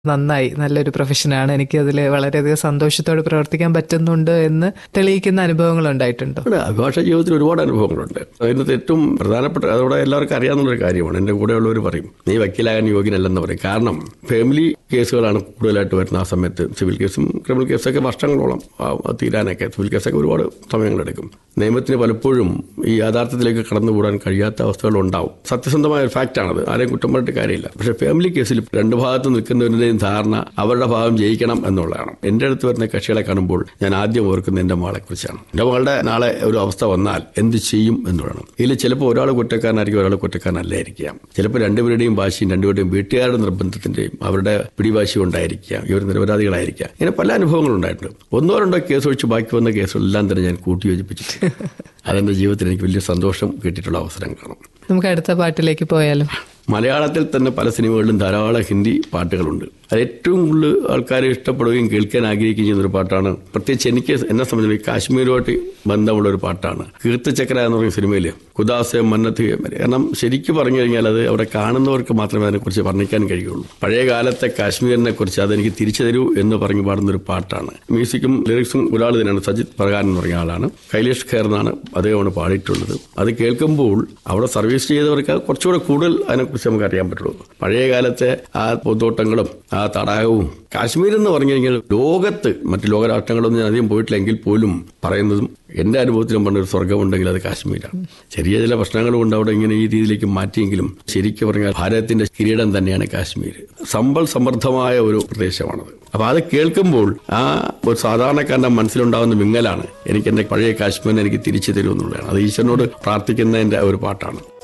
നന്നായി നല്ലൊരു പ്രൊഫഷനാണ് എനിക്ക് അതിൽ വളരെയധികം സന്തോഷത്തോടെ പ്രവർത്തിക്കാൻ പറ്റുന്നുണ്ട് എന്ന് തെളിയിക്കുന്ന അനുഭവങ്ങൾ ഉണ്ടായിട്ടുണ്ടോ ഉണ്ട് അഭിഭാഷക ജീവിതത്തിൽ ഒരുപാട് അനുഭവങ്ങളുണ്ട് അതിനകത്ത് ഏറ്റവും പ്രധാനപ്പെട്ട അതോടെ എല്ലാവർക്കും അറിയാവുന്ന ഒരു കാര്യമാണ് എൻ്റെ കൂടെയുള്ളവർ പറയും നീ വക്കീലാകാൻ യോഗ്യനല്ലെന്ന് പറയും കാരണം ഫാമിലി കേസുകളാണ് കൂടുതലായിട്ട് വരുന്ന ആ സമയത്ത് സിവിൽ കേസും ക്രിമിനൽ കേസൊക്കെ വർഷങ്ങളോളം ആ, തീരാനൊക്കെ സിവിൽ കേസൊക്കെ ഒരുപാട് സമയങ്ങളെടുക്കും നിയമത്തിന് പലപ്പോഴും ഈ യാഥാർത്ഥ്യത്തിലേക്ക് കടന്നുകൂടാൻ കഴിയാത്ത അവസ്ഥകളുണ്ടാവും സത്യസന്ധമായ ഒരു ഫാക്റ്റാണത് ആരെയും കുറ്റം പറഞ്ഞിട്ട് കാര്യമില്ല പക്ഷേ ഫാമിലി കേസിൽ രണ്ട് ഭാഗത്ത് നിൽക്കുന്നവരുടെയും ധാരണ അവരുടെ ഭാഗം ജയിക്കണം എന്നുള്ളതാണ് എൻ്റെ അടുത്ത് വരുന്ന കക്ഷികളെ കാണുമ്പോൾ ഞാൻ ആദ്യം ഓർക്കുന്നത് എൻ്റെ മകളെ കുറിച്ചാണ് എൻ്റെ മകളുടെ നാളെ ഒരു അവസ്ഥ വന്നാൽ എന്ത് ചെയ്യും എന്നുള്ളതാണ് ഇതിൽ ചിലപ്പോൾ ഒരാൾ കുറ്റക്കാരനായിരിക്കും ഒരാൾ കുറ്റക്കാരനല്ലായിരിക്കാം ചിലപ്പോൾ രണ്ടുപേരുടെയും വാശിയും രണ്ടുപേരുടെയും വീട്ടുകാരുടെ നിർബന്ധത്തിന്റെയും അവരുടെ പിടിവാശിയും ഉണ്ടായിരിക്കാം ഇവർ നിരപരാധികളായിരിക്കാം ഇങ്ങനെ പല അനുഭവങ്ങളും ഉണ്ടായിട്ടുണ്ട് ഒന്നോ രണ്ടോ കേസ് ഒഴിച്ച് ബാക്കി വന്ന കേസുകളെല്ലാം തന്നെ ഞാൻ കൂട്ടിയോജിപ്പിച്ചിട്ടുണ്ട് അതെന്റെ ജീവിതത്തിൽ എനിക്ക് വലിയ സന്തോഷം കിട്ടിയിട്ടുള്ള അവസരങ്ങളാണ് നമുക്ക് അടുത്ത പാട്ടിലേക്ക് പോയാലും മലയാളത്തിൽ തന്നെ പല സിനിമകളിലും ധാരാളം ഹിന്ദി പാട്ടുകളുണ്ട് അത് ഏറ്റവും കൂടുതൽ ആൾക്കാർ ഇഷ്ടപ്പെടുകയും കേൾക്കാൻ ആഗ്രഹിക്കുകയും ചെയ്യുന്ന ഒരു പാട്ടാണ് പ്രത്യേകിച്ച് എനിക്ക് എന്നെ സംബന്ധിച്ച് കാശ്മീരുമായിട്ട് ബന്ധമുള്ള ഒരു പാട്ടാണ് കീർത്തിചക്ര എന്ന് പറയുന്ന സിനിമയിൽ കുദാസെ മന്നത്ത് കാരണം ശരിക്കും പറഞ്ഞു കഴിഞ്ഞാൽ അത് അവിടെ കാണുന്നവർക്ക് മാത്രമേ അതിനെക്കുറിച്ച് വർണ്ണിക്കാൻ കഴിയുള്ളൂ പഴയ കാലത്തെ കാശ്മീരിനെ കുറിച്ച് അതെനിക്ക് തിരിച്ചു തരൂ എന്ന് പറഞ്ഞു പാടുന്ന ഒരു പാട്ടാണ് മ്യൂസിക്കും ലിറിക്സും ഒരാൾ തന്നെയാണ് സജിത് പ്രകാരൻ എന്ന് പറഞ്ഞ ആളാണ് കൈലേഷ് ഖേർ എന്നാണ് അദ്ദേഹമാണ് പാടിയിട്ടുള്ളത് അത് കേൾക്കുമ്പോൾ അവിടെ സർവീസ് ചെയ്തവർക്ക് കുറച്ചുകൂടെ കൂടുതൽ അതിനെക്കുറിച്ച് നമുക്ക് അറിയാൻ പറ്റുള്ളൂ പഴയ കാലത്തെ ആ പൂന്തോട്ടങ്ങളും ആ തടാകവും കാശ്മീർ എന്ന് പറഞ്ഞു കഴിഞ്ഞാൽ ലോകത്ത് മറ്റ് ലോകരാഷ്ട്രങ്ങളൊന്നും ഞാൻ അധികം പോയിട്ടില്ലെങ്കിൽ പോലും പറയുന്നതും എന്റെ അനുഭവത്തിലും പറഞ്ഞൊരു സ്വർഗമുണ്ടെങ്കിൽ അത് കാശ്മീരാണ് ചെറിയ ചില പ്രശ്നങ്ങൾ കൊണ്ട് അവിടെ ഇങ്ങനെ ഈ രീതിയിലേക്ക് മാറ്റിയെങ്കിലും ശരിക്കും പറഞ്ഞാൽ ഭാരതത്തിന്റെ കിരീടം തന്നെയാണ് കാശ്മീർ സമ്പൽ സമൃദ്ധമായ ഒരു പ്രദേശമാണത് അപ്പൊ അത് കേൾക്കുമ്പോൾ ആ ഒരു സാധാരണക്കാരന്റെ മനസ്സിലുണ്ടാകുന്ന വിങ്ങലാണ് എനിക്ക് എന്റെ പഴയ കാശ്മീരിനെ എനിക്ക് തിരിച്ചു തരുമെന്നുള്ളതാണ് അത് ഈശ്വരനോട് പ്രാർത്ഥിക്കുന്നതിന്റെ ഒരു പാട്ടാണ്